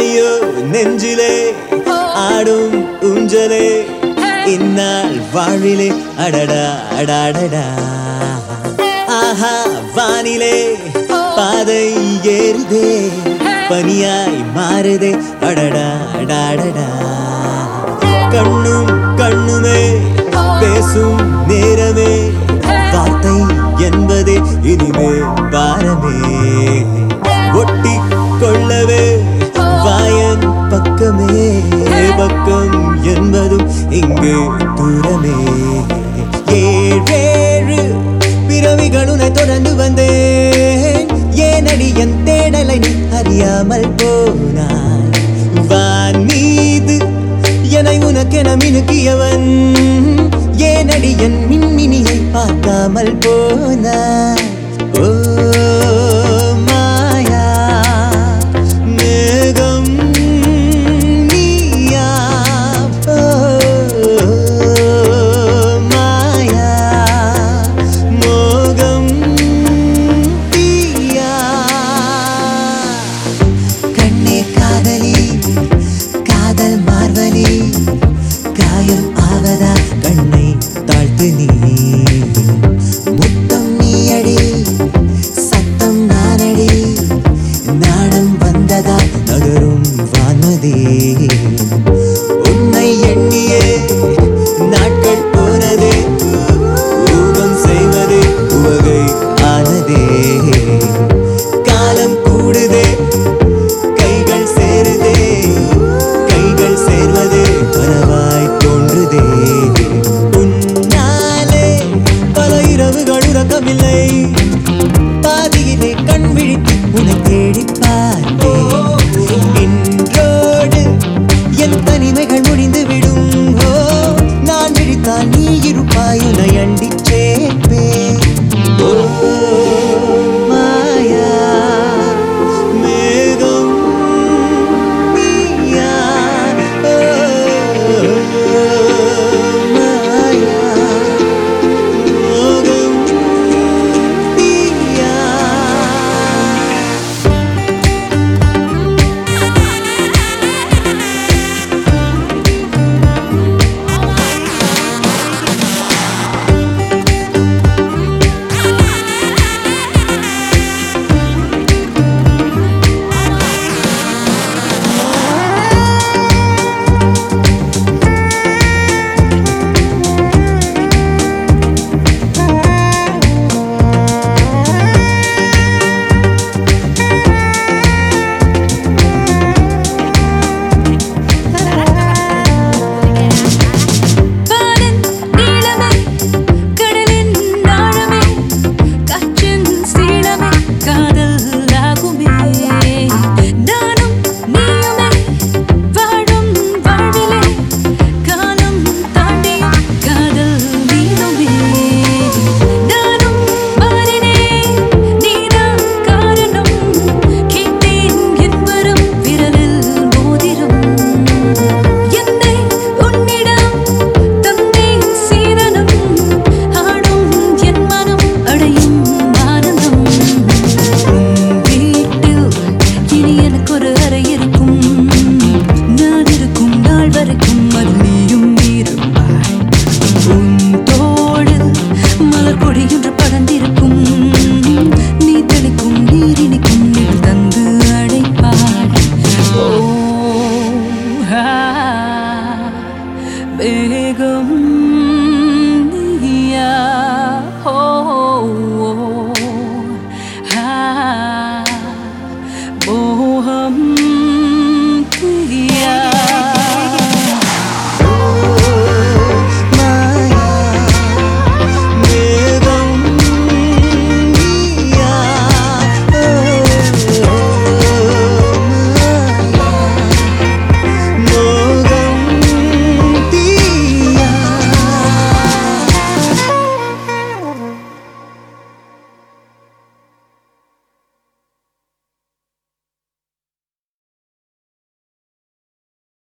ஐயோ நெஞ்சிலே ஆடும் ஊஞ்சலே இந்நாள் வாழிலே அடடா அடாடடா ஆஹா வானிலே பாதை ஏறுதே பனியாய் மாறுதே அடடா அடாடடா கண்ணும் கண்ணுமே பேசும் நேரமே வார்த்தை என்பதே இனிமே பாரமே ஒட்டி கொள்ளவே வாயன் பக்கமே பக்கம் என்பதும் இங்கு தூரமே ஏழேழு பிறவிகளுனை தொடர்ந்து வந்தேன் ஏனடி என் தேடலை நீ அறியாமல் போனாய் வான் மீது என்னை உனக்கென மினுக்கியவன் ஏனடி என் மின்மினியை பார்க்காமல் போனாய்